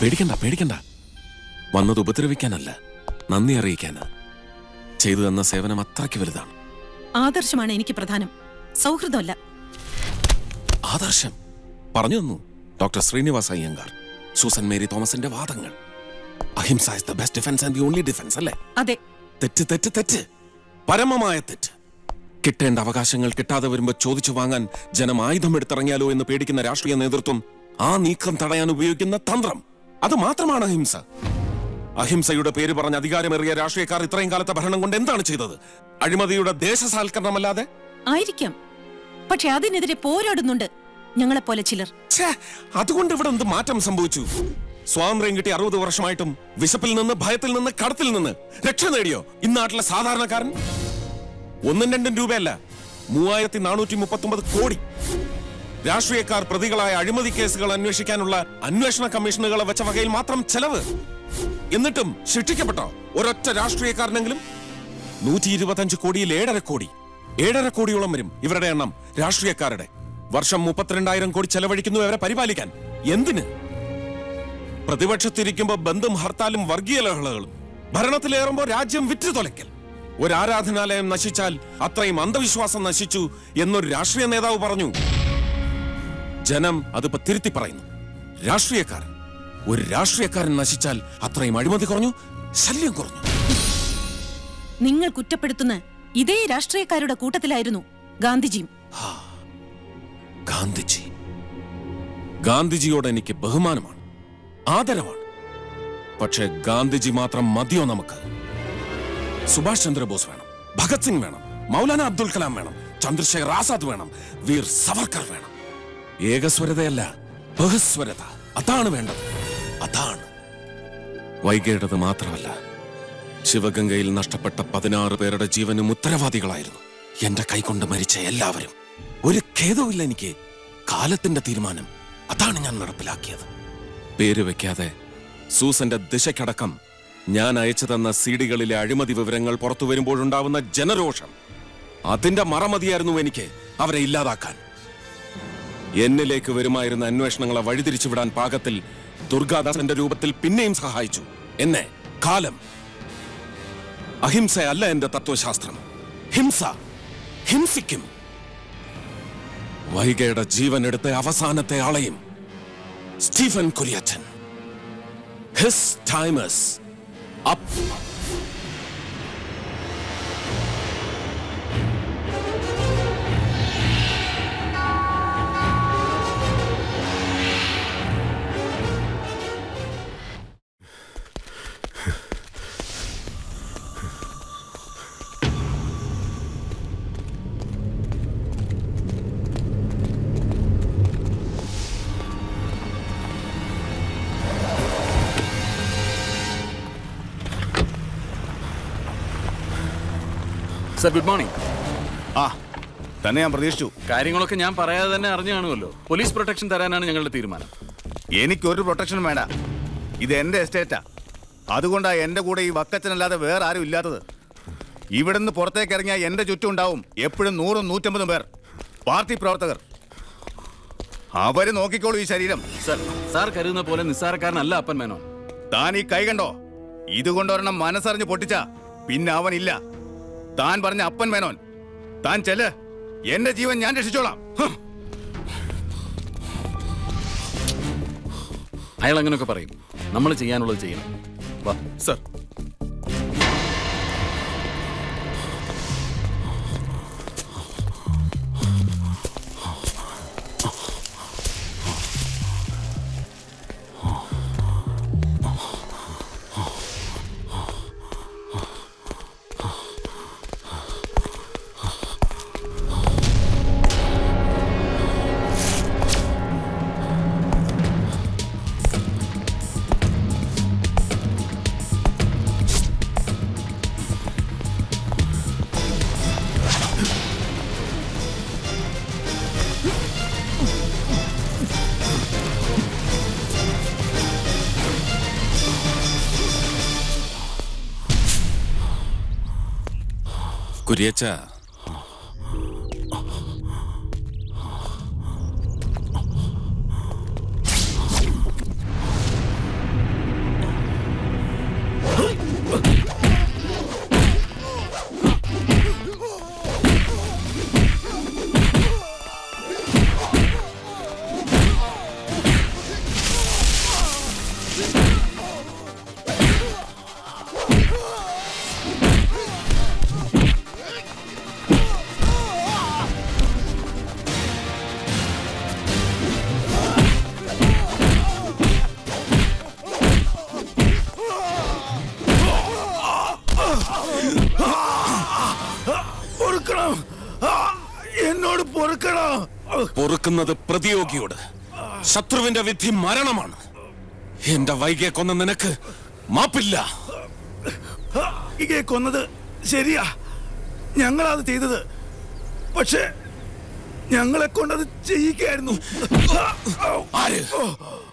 പേടിക്കണ്ട പേടിക്കണ്ട വന്നത് ഉപദ്രവിക്കാനല്ല നന്ദി അറിയിക്കാനാ ചെയ്തു തന്ന സേവനം അത്രയ്ക്ക് വലുതാണ് ആദർശമാണ് എനിക്ക് പ്രധാനം സൗഹൃദമല്ല ആദർശം പറഞ്ഞു തന്നു doctor Srinivasa Iyengar Susan Mary തോമസിന്റെ വാദങ്ങൾ ahimsa is the best defence and the only defence അല്ലേ അതെ തെറ്റ് തെറ്റ് തെറ്റ് പരമമായ തെറ്റ് കിട്ടേണ്ട അവകാശങ്ങൾ കിട്ടാതെ വരുമ്പോ ചോദിച്ചു വാങ്ങാൻ ജനം ആയുധം എടുത്തിറങ്ങിയാലോ എന്ന് പേടിക്കുന്ന രാഷ്ട്രീയ നേതൃത്വം ആ നീക്കം തടയാൻ ഉപയോഗിക്കുന്ന തന്ത്രം അത് മാത്രമാണ് അഹിംസ അഹിംസയുടെ പേര് പറഞ്ഞ് അധികാരമേറിയ രാഷ്ട്രീയക്കാർ ഇത്രയും കാലത്തെ ഭരണം കൊണ്ട് എന്താണ് ചെയ്തത് അഴിമതിയുടെ ദേശസാൽക്കരണമല്ലാതെ ആയിരിക്കാം പക്ഷെ അതിനെതിരെ പോരാടുന്നുണ്ട് ഞങ്ങളെപ്പോലെ ചിലർ ഛേ, അതുകൊണ്ട് ഇവിടെ എന്ത് മാറ്റം സംഭവിച്ചു സ്വാതന്ത്ര്യം കിട്ടി അറുപത് വർഷമായിട്ടും വിശപ്പിൽ നിന്ന് ഭയത്തിൽ നിന്ന് കടത്തിൽ നിന്ന് രക്ഷ നേടിയോ ഇന്നാട്ടിലെ സാധാരണക്കാരൻ ഒന്നും രണ്ടും രൂപയല്ല മൂവായിരത്തി നാനൂറ്റി മുപ്പത്തി കോടി രാഷ്ട്രീയക്കാർ പ്രതികളായ അഴിമതി കേസുകൾ അന്വേഷിക്കാനുള്ള അന്വേഷണ കമ്മീഷനുകളെ വെച്ച വകയിൽ മാത്രം ചെലവ് എന്നിട്ടും ശിക്ഷിക്കപ്പെട്ടോ ഒരൊറ്റ രാഷ്ട്രീയക്കാരനെങ്കിലും നൂറ്റി ഇരുപത്തഞ്ച് കോടിയിൽ ഏഴര കോടി ഏഴര കോടിയോളം വരും ഇവരുടെ എണ്ണം രാഷ്ട്രീയക്കാരുടെ വർഷം മുപ്പത്തിരണ്ടായിരം കോടി ചെലവഴിക്കുന്നു അവരെ പരിപാലിക്കാൻ എന്തിന് പ്രതിപക്ഷത്തിരിക്കുമ്പോ ബന്ധും ഹർത്താലും വർഗീയ ലഹളകളും ഭരണത്തിലേറുമ്പോ രാജ്യം വിറ്റു തൊലയ്ക്കൽ ഒരു ആരാധനാലയം നശിച്ചാൽ അത്രയും അന്ധവിശ്വാസം നശിച്ചു എന്നൊരു രാഷ്ട്രീയ നേതാവ് പറഞ്ഞു ജനം അതിപ്പോ തിരുത്തി പറയുന്നു രാഷ്ട്രീയക്കാരൻ ഒരു രാഷ്ട്രീയക്കാരൻ നശിച്ചാൽ അത്രയും അഴിമതി കുറഞ്ഞു ശല്യം കുറഞ്ഞു നിങ്ങൾ കുറ്റപ്പെടുത്തുന്ന ഇതേ രാഷ്ട്രീയക്കാരുടെ കൂട്ടത്തിലായിരുന്നു ഗാന്ധിജിയും ഗാന്ധിജി ഗാന്ധിജിയോട് എനിക്ക് ബഹുമാനമാണ് ആദരവാണ് പക്ഷേ ഗാന്ധിജി മാത്രം മതിയോ നമുക്ക് സുഭാഷ് ചന്ദ്രബോസ് വേണം ഭഗത് സിംഗ് വേണം മൗലാന അബ്ദുൽ കലാം വേണം ചന്ദ്രശേഖർ ആസാദ് വേണം വീർ സവർക്കർ വേണം ഏകസ്വരതയല്ല ബഹുസ്വരത അതാണ് വേണ്ടത് അതാണ് വൈകേണ്ടത് മാത്രമല്ല ശിവഗംഗയിൽ നഷ്ടപ്പെട്ട പതിനാറ് പേരുടെ ജീവനും ഉത്തരവാദികളായിരുന്നു എന്റെ കൈകൊണ്ട് മരിച്ച എല്ലാവരും ഒരു ഖേദവുമില്ല എനിക്ക് കാലത്തിന്റെ തീരുമാനം അതാണ് ഞാൻ നടപ്പിലാക്കിയത് പേര് വെക്കാതെ സൂസന്റെ ദിശയ്ക്കടക്കം ഞാൻ അയച്ചു തന്ന സീഡികളിലെ അഴിമതി വിവരങ്ങൾ പുറത്തു വരുമ്പോഴുണ്ടാവുന്ന ജനരോഷം അതിന്റെ മറമതിയായിരുന്നു എനിക്ക് അവരെ ഇല്ലാതാക്കാൻ എന്നിലേക്ക് വരുമായിരുന്ന അന്വേഷണങ്ങളെ വഴിതിരിച്ചു വിടാൻ പാകത്തിൽ ദുർഗാദാസന്റെ രൂപത്തിൽ പിന്നെയും സഹായിച്ചു എന്നെ കാലം അഹിംസയല്ല എന്റെ തത്വശാസ്ത്രം ഹിംസ ഹിംസിക്കും വൈകയുടെ ജീവൻ എടുത്ത അവസാനത്തെ ആളെയും Stephen Kuriachan his time's up sir good morning ആ തന്നെ ഞാൻ പ്രതീക്ഷിച്ചു കാര്യങ്ങളൊക്കെ ഞാൻ പറയാതെ തന്നെ അറിഞ്ഞു കാണുമല്ലോ പോലീസ് പ്രൊട്ടക്ഷൻ തരാനാണ് ഞങ്ങളുടെ തീരുമാനം എനിക്കൊരു പ്രൊട്ടക്ഷനും വേണ്ട ഇത് എന്റെ എസ്റ്റേറ്റാ അതുകൊണ്ടാ എന്റെ കൂടെ ഈ വക്കച്ചനല്ലാതെ വേറെ ആരും ഇല്ലാത്തത് ഇവിടുന്ന് പുറത്തേക്ക് ഇറങ്ങിയാൽ എന്റെ ചുറ്റും ഉണ്ടാവും എപ്പോഴും നൂറും നൂറ്റമ്പതും പേർ പാർട്ടി പ്രവർത്തകർ അവര് നോക്കിക്കോളൂ ഈ ശരീരം സർ സാർ കരുതുന്ന പോലെ നിസ്സാരക്കാരനല്ല അപ്പൻ മേനോൻ താൻ ഈ കൈ കണ്ടോ ഇതുകൊണ്ടൊരെണ്ണം മനസ്സറിഞ്ഞ് പൊട്ടിച്ച പിന്നെ അവനില്ല താൻ പറഞ്ഞ അപ്പൻ മേനോൻ താൻ ചെല് എന്റെ ജീവൻ ഞാൻ രക്ഷിച്ചോളാം ഹ്. അയാൾ അങ്ങനെയൊക്കെ പറയും നമ്മൾ ചെയ്യാനുള്ളത് ചെയ്യണം വാ സർ കുര്യച്ച പൊറുക്കുന്നത് പ്രതിയോഗിയോട് ശത്രുവിന്റെ വിധി മരണമാണ് എന്റെ വൈകിയെ കൊന്ന നിനക്ക് മാപ്പില്ല ഇകയെ കൊന്നത് ശരിയാ ഞങ്ങളത് ചെയ്തത് പക്ഷേ ഞങ്ങളെ കൊണ്ടത് ചെയ്യിക്കായിരുന്നു ആര്